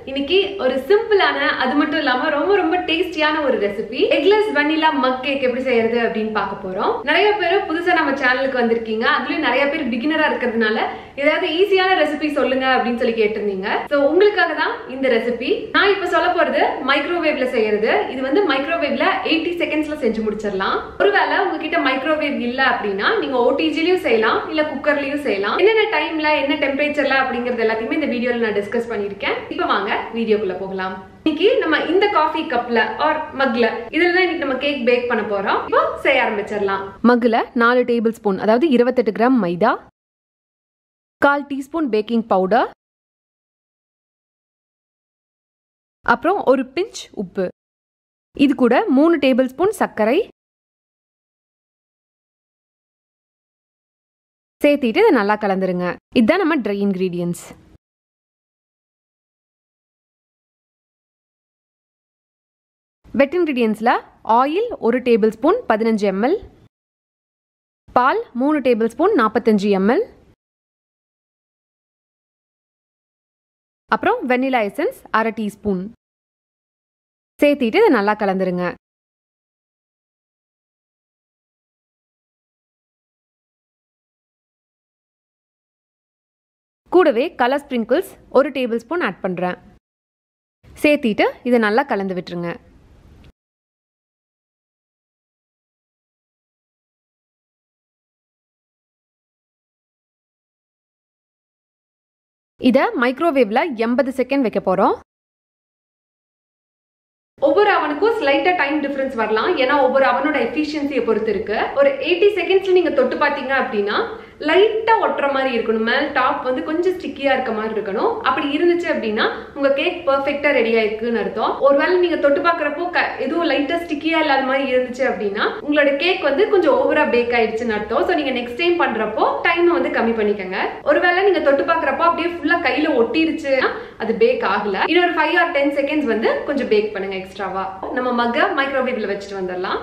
இன்னைக்கு ஒரு சிம்பிளான அது மட்டும் இல்லாம ரொம்ப ரொம்ப டேஸ்டியான ஒரு recipe eggless vanilla mug cake எப்படி செய்யறது அப்படின்னு பார்க்க போறோம் நிறைய பேர் புதுசா நம்ம சேனலுக்கு வந்திருக்கீங்க அதுலயும் நிறைய பேர் பிகினரா இருக்கிறதுனால ஏதாவது ஈஸியான ரெசிபி சொல்லுங்க அப்படின்னு சொல்லி கேட்டிருந்தீங்க சோ உங்களுக்காக தான் இந்த ரெசிபி நான் இப்ப சொல்ல போறது மைக்ரோவேவ்ல செய்யறது இது வந்து மைக்ரோவேவ்ல எயிட்டி செகண்ட்ஸ்ல செஞ்சு முடிச்சிடலாம் ஒருவேளை உங்ககிட்ட மைக்ரோவேவ் இல்ல அப்படின்னா நீங்க ஓடிஜிலயும் செய்யலாம் இல்ல குக்கர்லயும் செய்யலாம் என்னென்ன டைம்ல என்ன டெம்பரேச்சர்ல அப்படிங்கறது எல்லாத்தையுமே இந்த வீடியோல நான் டிஸ்கஸ் பண்ணிருக்கேன் இப்போ வாங்க வீடியோக்குள்ள போகலாம் இன்னைக்கு நம்ம இந்த காஃபி கப்ல ஆர் மக்ல இதுல தான் இன்னைக்கு நம்ம கேக் பேக் பண்ண போறோம் இப்போ செய்ய ஆரம்பிச்சிடலாம் மகுல நாலு டேபிள் ஸ்பூன் அதாவது இருபத்தெட்டு கிராம் மைதா கால் டீஸ்பூன் பேக்கிங் பவுடர் அப்புறம் ஒரு பிஞ்ச் உப்பு இது கூட மூணு டேபிள் ஸ்பூன் சர்க்கரை சேர்த்திட்டு இதை நல்லா கலந்துருங்க இதுதான் நம்ம ட்ரை இன்கிரீடியன்ஸ் வெட் இன்கிரீடியன்ஸில் ஆயில் ஒரு டேபிள் ஸ்பூன் பதினஞ்சு எம்எல் பால் மூணு டேபிள் ஸ்பூன் நாற்பத்தஞ்சு எம்எல் அப்புறம் வெனிலா எசன்ஸ் அரை டீஸ்பூன் சேர்த்திட்டு இதை நல்லா கலந்துருங்க கூடவே கலர் ஸ்ப்ரிங்கிள்ஸ் ஒரு டேபிள் ஸ்பூன் ஆட் பண்ணுறேன் சேர்த்திட்டு இதை நல்லா கலந்து விட்டுருங்க இதை மைக்ரோவேவ்ல எண்பது செகண்ட் வைக்க போகிறோம் ஒவ்வொரு அவனுக்கும் ஸ்லைட்டா டைம் டிஃபரன்ஸ் வரலாம் ஏன்னா ஒவ்வொரு அவனோட எஃபிஷியன்சியை பொறுத்து இருக்கு ஒரு எயிட்டி செகண்ட்ஸ்ல நீங்க தொட்டு பாத்தீங்க அப்படின்னா லைட்டா ஒட்டுற மாதிரி இருக்கணும் மேல் டாப் வந்து கொஞ்சம் ஸ்டிக்கியா இருக்க மாதிரி இருக்கணும் அப்படி இருந்துச்சு அப்படின்னா உங்க கேக் பெர்ஃபெக்டா ரெடி ஆயிருக்குன்னு அர்த்தம் ஒருவேளை நீங்க தொட்டு பாக்குறப்போ எதுவும் லைட்டா ஸ்டிக்கியா இல்லாத மாதிரி இருந்துச்சு அப்படின்னா உங்களோட கேக் வந்து கொஞ்சம் ஓவரா பேக் ஆயிடுச்சுன்னு அர்த்தம் ஸோ நீங்க நெக்ஸ்ட் டைம் பண்றப்போ டைம் வந்து கம்மி பண்ணிக்கோங்க ஒருவேளை நீங்க தொட்டு பாக்குறப்போ அப்படியே ஃபுல்லா கையில ஒட்டிருச்சுன்னா அது பேக் ஆகல இன்னொரு ஃபைவ் ஆர் டென் செகண்ட்ஸ் வந்து கொஞ்சம் பேக் பண்ணுங்க எக்ஸ்ட்ராவா நம்ம மக்க மைக்ரோவேவ்ல வச்சுட்டு வந்துடலாம்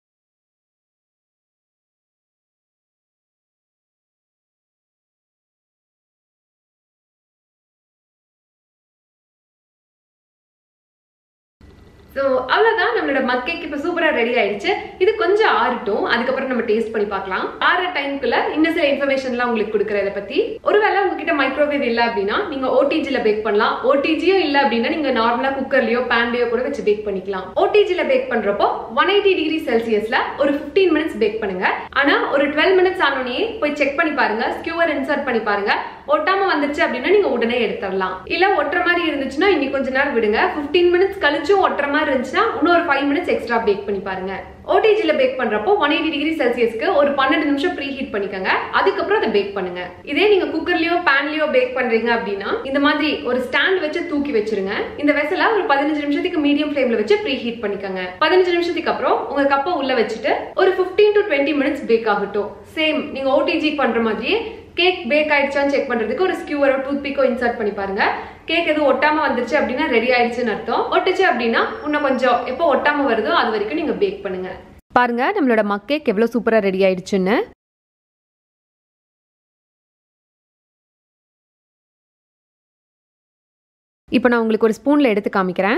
ஸோ அவ்வளோதான் நம்மளோட மக்கேக் இப்போ சூப்பராக ரெடி ஆயிடுச்சு இது கொஞ்சம் ஆறட்டும் அதுக்கப்புறம் நம்ம டேஸ்ட் பண்ணி பார்க்கலாம் ஆற டைம்க்குள்ள இன்னும் சில இன்ஃபர்மேஷன்லாம் உங்களுக்கு கொடுக்குற இதை பற்றி ஒருவேளை உங்ககிட்ட மைக்ரோவேவ் இல்லை அப்படின்னா நீங்கள் ஓடிஜியில் பேக் பண்ணலாம் ஓடிஜியும் இல்லை அப்படின்னா நீங்கள் நார்மலாக குக்கர்லையோ பேன்லையோ கூட வச்சு பேக் பண்ணிக்கலாம் ஓடிஜியில் பேக் பண்ணுறப்போ ஒன் எயிட்டி டிகிரி செல்சியஸில் ஒரு ஃபிஃப்டீன் மினிட்ஸ் பேக் பண்ணுங்க ஆனால் ஒரு டுவெல் மினிட்ஸ் ஆனோடனே போய் செக் பண்ணி பாருங்க ஸ்கியூவர் இன்சர்ட் பண்ணி பாருங்க ஒட்டாம வந்துருச்சு அப்படின்னா நீங்க உடனே எடுத்துடலாம் இல்ல ஒட்டுற மாதிரி இருந்துச்சுன்னா இன்னி கொஞ்ச நேரம் விடுங்க பிப்டீன் மினிட்ஸ் கழிச்சும் ஒட்டுற மாதிரி இருந்துச்சுன்னா இன்னொரு ஃபைவ் மினிட்ஸ் எக்ஸ்ட்ரா பேக் பண்ணி பாருங்க ஓடிஜில பேக் பண்றப்போ ஒன் எயிட்டி டிகிரி செல்சியஸ்க்கு ஒரு பன்னெண்டு நிமிஷம் ப்ரீ ஹீட் பண்ணிக்கோங்க அதுக்கப்புறம் அதை பேக் பண்ணுங்க இதே நீங்க குக்கர்லயோ பேன்லயோ பேக் பண்றீங்க அப்படின்னா இந்த மாதிரி ஒரு ஸ்டாண்ட் வச்சு தூக்கி வச்சிருங்க இந்த வெசல ஒரு பதினஞ்சு நிமிஷத்துக்கு மீடியம் ஃபிளேம்ல வச்சு ப்ரீ ஹீட் பண்ணிக்கோங்க பதினஞ்சு நிமிஷத்துக்கு அப்புறம் உங்க கப்பை உள்ள வச்சுட்டு ஒரு fifteen to twenty minutes bake ஆகட்டும் சேம் நீங்க ஓடிஜி பண்ற மாதிரியே கேக் பேக் ஆயிடுச்சான்னு செக் பண்றதுக்கு ஒரு ஸ்கியூவரோ டூத் பிக்கோ இன்சர்ட் பண்ணி பாருங்க கேக் எதுவும் ஒட்டாம வந்துருச்சு அப்படின்னா ரெடி ஆயிடுச்சுன்னு அர்த்தம் ஒட்டுச்சு அப்படின்னா இன்னும் கொஞ்சம் எப்போ ஒட்டாம வருதோ அது வரைக்கும் நீங்க பேக் பண்ணுங்க பாருங்க நம்மளோட மக்கேக் எவ்வளோ சூப்பராக ரெடி ஆயிடுச்சுன்னு இப்போ நான் உங்களுக்கு ஒரு ஸ்பூனில் எடுத்து காமிக்கிறேன்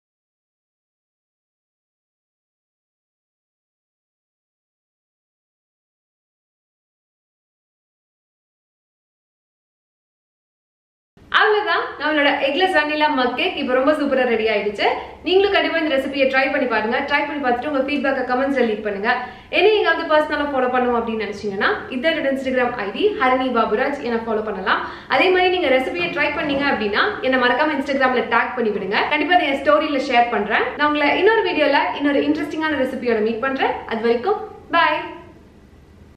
அவ்வளவுதான் நம்மளோட எக்லெஸ் வனிலா மக் கேக் இப்போ ரொம்ப சூப்பரா ரெடி ஆயிடுச்சு நீங்களும் கண்டிப்பா இந்த ரெசிபியை ட்ரை பண்ணி பாருங்க ட்ரை பண்ணி பார்த்துட்டு உங்க ஃபீட்பேக்கை கமெண்ட்ஸ்ல லீக் பண்ணுங்க என்ன நீங்க வந்து பர்சனலா ஃபாலோ பண்ணணும் அப்படின்னு நினைச்சீங்கன்னா இதோட இன்ஸ்டாகிராம் ஐடி ஹரணி பாபுராஜ் என்ன ஃபாலோ பண்ணலாம் அதே மாதிரி நீங்க ரெசிபியை ட்ரை பண்ணீங்க அப்படின்னா என்ன மறக்காம இன்ஸ்டாகிராம்ல டேக் பண்ணி விடுங்க கண்டிப்பா அதை என் ஸ்டோரியில ஷேர் பண்றேன் நான் உங்களை இன்னொரு வீடியோல இன்னொரு இன்ட்ரெஸ்டிங்கான ரெசிபியோட மீட் பண்றேன் அது வரைக்கும் பாய்